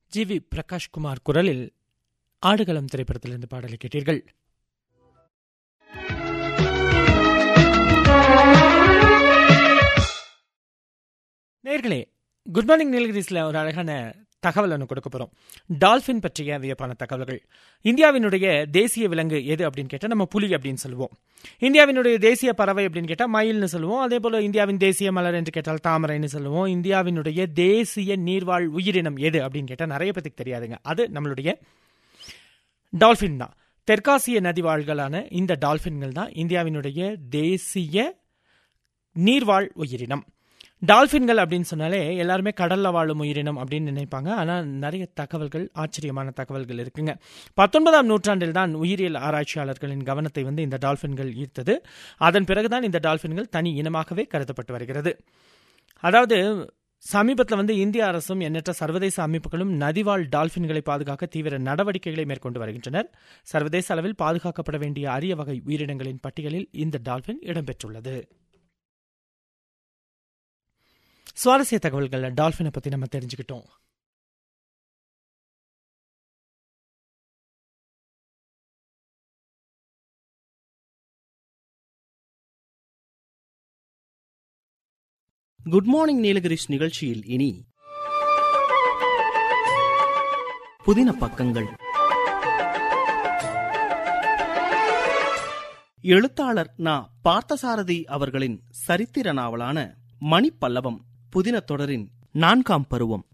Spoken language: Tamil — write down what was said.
ஜி வி பிரகாஷ்குமார் குரலில் ஆடுகளம் திரைப்படத்திலிருந்து பாடலை கேட்டீர்கள் நேர்களே குட் மார்னிங் நீலகிரிஸில் ஒரு அழகான தகவல் ஒன்று கொடுக்க போகிறோம் டால்ஃபின் பற்றிய வியப்பான தகவல்கள் இந்தியாவினுடைய தேசிய விலங்கு எது அப்படின்னு கேட்டால் நம்ம புலி அப்படின்னு சொல்லுவோம் இந்தியாவினுடைய தேசிய பறவை அப்படின்னு கேட்டால் மயில்னு சொல்லுவோம் அதே போல் இந்தியாவின் தேசிய மலர் என்று கேட்டால் தாமரைன்னு சொல்லுவோம் இந்தியாவினுடைய தேசிய நீர்வாழ் உயிரினம் எது அப்படின்னு கேட்டால் நிறைய பேத்துக்கு தெரியாதுங்க அது நம்மளுடைய டால்ஃபின் தான் தெற்காசிய நதிவாழ்களான இந்த டால்ஃபின்கள் தான் இந்தியாவினுடைய தேசிய நீர்வாழ் உயிரினம் டால்ஃபின்கள் அப்படின்னு சொன்னாலே எல்லாருமே கடல்ல வாழும் உயிரினம் அப்படின்னு நினைப்பாங்க ஆனால் நிறைய தகவல்கள் ஆச்சரியமான தகவல்கள் இருக்குங்க பத்தொன்பதாம் நூற்றாண்டில் தான் உயிரியல் ஆராய்ச்சியாளர்களின் கவனத்தை வந்து இந்த டால்ஃபின்கள் ஈர்த்தது அதன் பிறகுதான் இந்த டால்ஃபின்கள் தனி இனமாகவே கருதப்பட்டு வருகிறது அதாவது சமீபத்தில் வந்து இந்திய அரசும் எண்ணற்ற சர்வதேச அமைப்புகளும் நதிவாழ் டால்பின்களை பாதுகாக்க தீவிர நடவடிக்கைகளை மேற்கொண்டு வருகின்றனர் சர்வதேச அளவில் பாதுகாக்கப்பட வேண்டிய அரிய வகை உயிரினங்களின் பட்டியலில் இந்த டால்பின் இடம்பெற்றுள்ளது சுவாரஸ்ய தகவல்கள் டால்பினை பத்தி நம்ம தெரிஞ்சுக்கிட்டோம் குட் மார்னிங் நீலகிரிஸ் நிகழ்ச்சியில் இனி புதின பக்கங்கள் எழுத்தாளர் நா பார்த்தசாரதி அவர்களின் சரித்திர நாவலான மணிப்பல்லவம் புதின தொடரின் நான்காம் பருவம்